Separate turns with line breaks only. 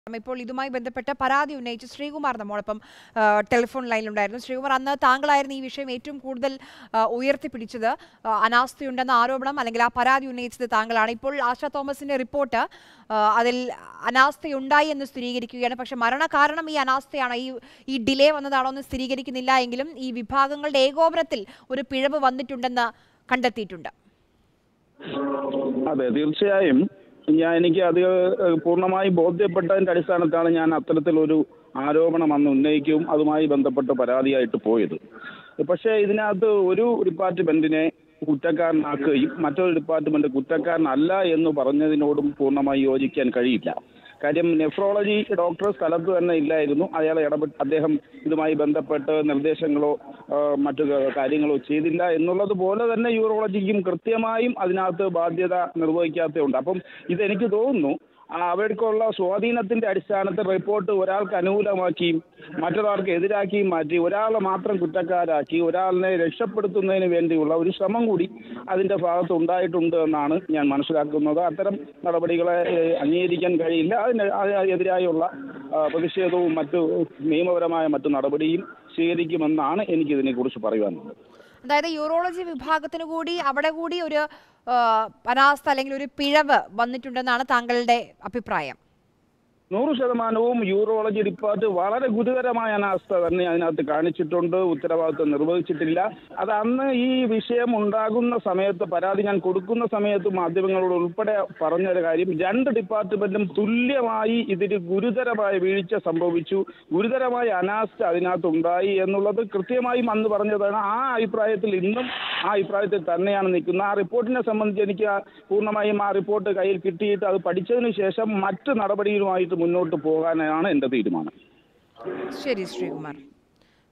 ഇപ്പോൾ ഇതുമായി ബന്ധപ്പെട്ട പരാതി ഉന്നയിച്ച് ശ്രീകുമാർ നമ്മോടൊപ്പം ആ, ടെലിഫോൺ ലൈനിലുണ്ടായിരുന്നു ശ്രീകുമാർ അന്ന് താങ്കളായിരുന്നു ഈ വിഷയം ഏറ്റവും കൂടുതൽ ആ, ഉയർത്തിപ്പിടിച്ചത് ആ, അനാസ്ഥയുണ്ടെന്ന ആരോപണം അല്ലെങ്കിൽ ആ പരാതി ഉന്നയിച്ചത് താങ്കളാണ് ഇപ്പോൾ ആശ തോമസിന്റെ റിപ്പോർട്ട് ആ, അതിൽ അനാസ്ഥയുണ്ടായി എന്ന് സ്ഥിരീകരിക്കുകയാണ് പക്ഷെ മരണകാരണം ഈ അനാസ്ഥയാണ് ഈ ഈ ഡിലേ വന്നതാണോ എന്ന് സ്ഥിരീകരിക്കുന്നില്ല എങ്കിലും ഈ വിഭാഗങ്ങളുടെ ഏകോപനത്തിൽ ഒരു പിഴവ് വന്നിട്ടുണ്ടെന്ന് കണ്ടെത്തിയിട്ടുണ്ട്
അതെ തീർച്ചയായും ഞാൻ എനിക്ക് അത് ഏഹ്, പൂർണ്ണമായി ബോധ്യപ്പെട്ടതിന്റെ അടിസ്ഥാനത്താണ് ഞാൻ അത്തരത്തിലൊരു ആരോപണം അന്ന് ഉന്നയിക്കുകയും അതുമായി ബന്ധപ്പെട്ട് പരാതിയായിട്ട് പോയത് പക്ഷേ ഇതിനകത്ത് ഒരു ഡിപ്പാർട്ട്മെന്റിനെ കുറ്റക്കാരനാക്കുകയും മറ്റൊരു ഡിപ്പാർട്ട്മെന്റ് കുറ്റക്കാരനല്ല എന്ന് പറഞ്ഞതിനോടും പൂർണ്ണമായി യോജിക്കാൻ കഴിയില്ല കാര്യം നെഫ്രോളജി ഡോക്ടർ സ്ഥലത്ത് തന്നെ ഇല്ലായിരുന്നു അയാൾ ഇടപെട്ട് അദ്ദേഹം ഇതുമായി ബന്ധപ്പെട്ട് നിർദ്ദേശങ്ങളോ ആ, മറ്റു കാര്യങ്ങളോ ചെയ്തില്ല എന്നുള്ളത് പോലെ തന്നെ യൂറോളജിക്കും കൃത്യമായും അതിനകത്ത് ബാധ്യത നിർവഹിക്കാത്തതുണ്ട് അപ്പം ഇതെനിക്ക് തോന്നുന്നു ആ, അവർക്കുള്ള സ്വാധീനത്തിന്റെ അടിസ്ഥാനത്തിൽ റിപ്പോർട്ട് ഒരാൾക്ക് അനുകൂലമാക്കിയും മറ്റൊരാൾക്ക് എതിരാക്കിയും മാറ്റി ഒരാളെ മാത്രം കുറ്റക്കാരാക്കി ഒരാളിനെ രക്ഷപ്പെടുത്തുന്നതിന് വേണ്ടിയുള്ള ഒരു ശ്രമം കൂടി അതിന്റെ ഭാഗത്ത് ഉണ്ടായിട്ടുണ്ട് എന്നാണ് ഞാൻ മനസ്സിലാക്കുന്നത് അത്തരം നടപടികളെ ഏഹ്, അംഗീകരിക്കാൻ കഴിയില്ല അതിന് അതിനെതിരായുള്ള ആ, പ്രതിഷേധവും മറ്റു നിയമപരമായ മറ്റു നടപടിയും സ്വീകരിക്കുമെന്നാണ് എനിക്കിതിനെക്കുറിച്ച് പറയുവാനുള്ളത്
അതായത് യൂറോളജി വിഭാഗത്തിന് കൂടി അവിടെ കൂടി ഒരു ആ, അനാസ്ഥ അല്ലെങ്കിൽ ഒരു പിഴവ് വന്നിട്ടുണ്ടെന്നാണ് താങ്കളുടെ അഭിപ്രായം
നൂറ് ശതമാനവും യൂറോളജി ഡിപ്പാർട്ട് വളരെ ഗുരുതരമായ അനാസ്ഥ തന്നെ അതിനകത്ത് കാണിച്ചിട്ടുണ്ട് ഉത്തരവാദിത്വം നിർവഹിച്ചിട്ടില്ല അത് അന്ന് ഈ വിഷയം ഉണ്ടാകുന്ന സമയത്ത് പരാതി ഞാൻ കൊടുക്കുന്ന സമയത്ത് മാധ്യമങ്ങളോട് ഉൾപ്പെടെ പറഞ്ഞൊരു കാര്യം രണ്ട് ഡിപ്പാർട്ട്മെന്റും തുല്യമായി ഇതിന് ഗുരുതരമായ വീഴ്ച സംഭവിച്ചു ഗുരുതരമായ അനാസ്ഥ അതിനകത്ത് ഉണ്ടായി എന്നുള്ളത് കൃത്യമായും അന്ന് പറഞ്ഞതാണ് ആ അഭിപ്രായത്തിൽ ഇന്നും ആ അഭിപ്രായത്തിൽ തന്നെയാണ് നിൽക്കുന്നത് ആ റിപ്പോർട്ടിനെ സംബന്ധിച്ച് എനിക്ക് ആ പൂർണ്ണമായും ആ റിപ്പോർട്ട് കയ്യിൽ കിട്ടിയിട്ട് അത് പഠിച്ചതിന് ശേഷം മറ്റ് നടപടികളുമായിട്ട് മുന്നോട്ട് പോകാനാണ് എൻ്റെ തീരുമാനം
ശരി ശ്രീകുമാർ